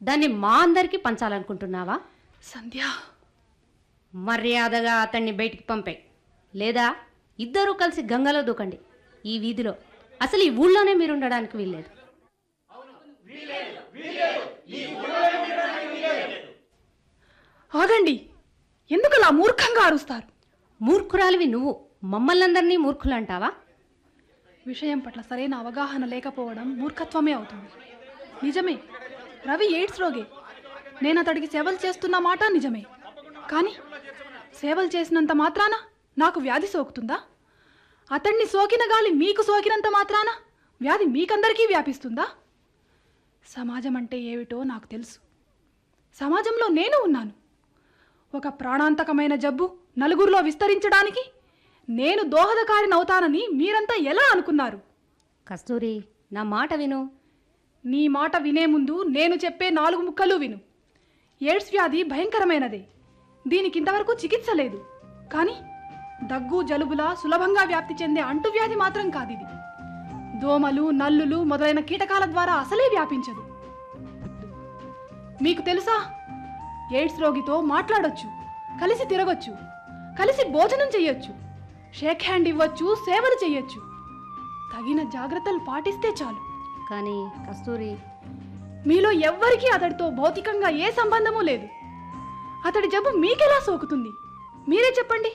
దాన్ని మా అందరికీ పంచాలనుకుంటున్నావా సంధ్య మర్యాదగా అతన్ని బయటికి పంపే లేదా ఇద్దరూ కలిసి గంగలో దూకండి ఈ వీధిలో అసలు ఈ ఊళ్ళోనే మీరు ఉండడానికి వీల్లేదు ఆగండి ఎందుకలా మూర్ఖంగా అరుస్తారు మూర్ఖురాలివి నువ్వు మమ్మల్నందరినీ మూర్ఖులు అంటావా విషయం పట్ల సరైన అవగాహన లేకపోవడం మూర్ఖత్వమే అవుతుంది నిజమే రవి ఎయిడ్స్ రోగే నేను అతడికి సేవలు చేస్తున్న మాట నిజమే కానీ సేవలు చేసినంత మాత్రాన నాకు వ్యాధి సోకుతుందా అతన్ని సోకిన గాలి మీకు సోకినంత మాత్రాన వ్యాధి మీకందరికీ వ్యాపిస్తుందా సమాజం అంటే ఏమిటో నాకు తెలుసు సమాజంలో నేను ఉన్నాను ఒక ప్రాణాంతకమైన జబ్బు నలుగురిలో విస్తరించడానికి నేను దోహదకారినవుతానని మీరంతా ఎలా అనుకున్నారు కస్తూరి నా మాట విను నీ మాట వినే ముందు నేను చెప్పే నాలుగు ముక్కలు విను ఎయిడ్స్ వ్యాధి భయంకరమైనదే దీనికి ఇంతవరకు చికిత్స లేదు కానీ దగ్గు జలుబులా సులభంగా వ్యాప్తి చెందే అంటువ్యాధి మాత్రం కాదు ఇది దోమలు నల్లులు మొదలైన కీటకాల ద్వారా అసలే వ్యాపించదు మీకు తెలుసా ఎయిడ్స్ రోగితో మాట్లాడొచ్చు కలిసి తిరగొచ్చు కలిసి భోజనం చెయ్యొచ్చు షేక్ హ్యాండ్ ఇవ్వచ్చు సేవలు చెయ్యొచ్చు తగిన జాగ్రత్తలు పాటిస్తే చాలు కానీ కస్తూరి మీలో ఎవ్వరికీ అతడితో భౌతికంగా ఏ సంబంధమూ లేదు అతడి జబ్బు మీకెలా సోకుతుంది మీరే చెప్పండి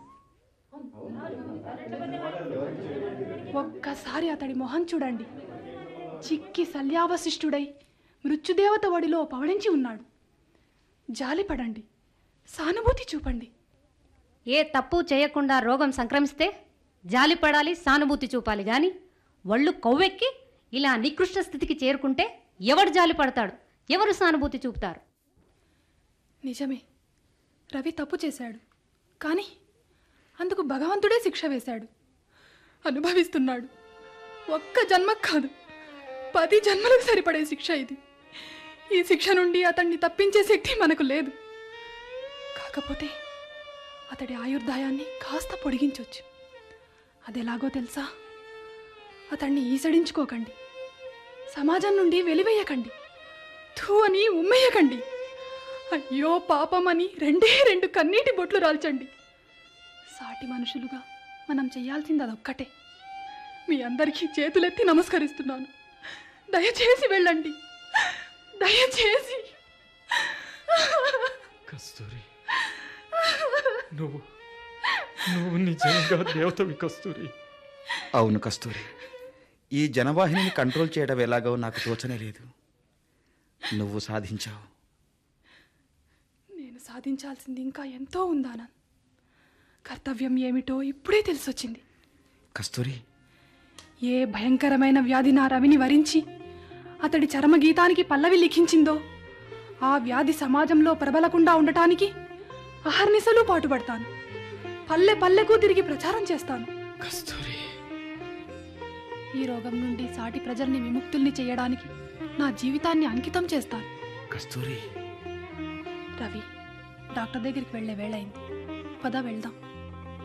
ఒక్కసారి అతడి మొహం చూడండి చిక్కి శల్యావశిష్టుడై మృత్యుదేవత ఒడిలో పవళించి ఉన్నాడు జాలిపడండి సానుభూతి చూపండి ఏ తప్పు చేయకుండా రోగం సంక్రమిస్తే జాలిపడాలి సానుభూతి చూపాలి గాని ఒళ్ళు కొవ్వెక్కి ఇలా నికృష్ట స్థితికి చేరుకుంటే ఎవడు జాలి పడతాడు ఎవరు సానుభూతి చూపుతారు నిజమే రవి తప్పు చేశాడు కానీ అందుకు భగవంతుడే శిక్ష వేశాడు అనుభవిస్తున్నాడు ఒక్క జన్మ కాదు పది జన్మలకు సరిపడే శిక్ష ఇది ఈ శిక్ష నుండి అతన్ని తప్పించే శక్తి మనకు లేదు కాకపోతే అతడి ఆయుర్దాయాన్ని కాస్త పొడిగించవచ్చు అదెలాగో తెలుసా అతన్ని ఈసడించుకోకండి సమాజం నుండి వెలివేయకండి థూ అని ఉమ్మేయకండి అయ్యో పాపమని రెండే రెండు కన్నీటి బొట్లు రాల్చండి సాటి మనుషులుగా మనం చేయాల్సింది అదొక్కటే మీ అందరికీ చేతులెత్తి నమస్కరిస్తున్నాను దయచేసి వెళ్ళండి దయచేసి కస్తూరి నువ్వు నువ్వు నిజంగా దేవతవి కస్తూరి అవును కస్తూరి ఈ జనవాహినిని కంట్రోల్ చేయడం ఎలాగో నాకు తోచనే లేదు నువ్వు సాధించావు నేను సాధించాల్సింది ఇంకా ఎంతో ఉందానన్ కర్తవ్యం ఏమిటో ఇప్పుడే తెలిసొచ్చింది కస్తూరి ఏ భయంకరమైన వ్యాధి నా రవిని వరించి అతడి చరమగీతానికి పల్లవి లిఖించిందో ఆ వ్యాధి సమాజంలో ప్రబలకుండా ఉండటానికి అహర్నిశలు పాటుపడతాను పల్లె పల్లెకు తిరిగి ప్రచారం చేస్తాను కస్తూరి ఈ రోగం నుండి సాటి ప్రజల్ని విముక్తుల్ని చేయడానికి నా జీవితాన్ని అంకితం చేస్తాను కస్తూరి రవి డాక్టర్ దగ్గరికి వెళ్ళే వేళయింది పద వెళ్దాం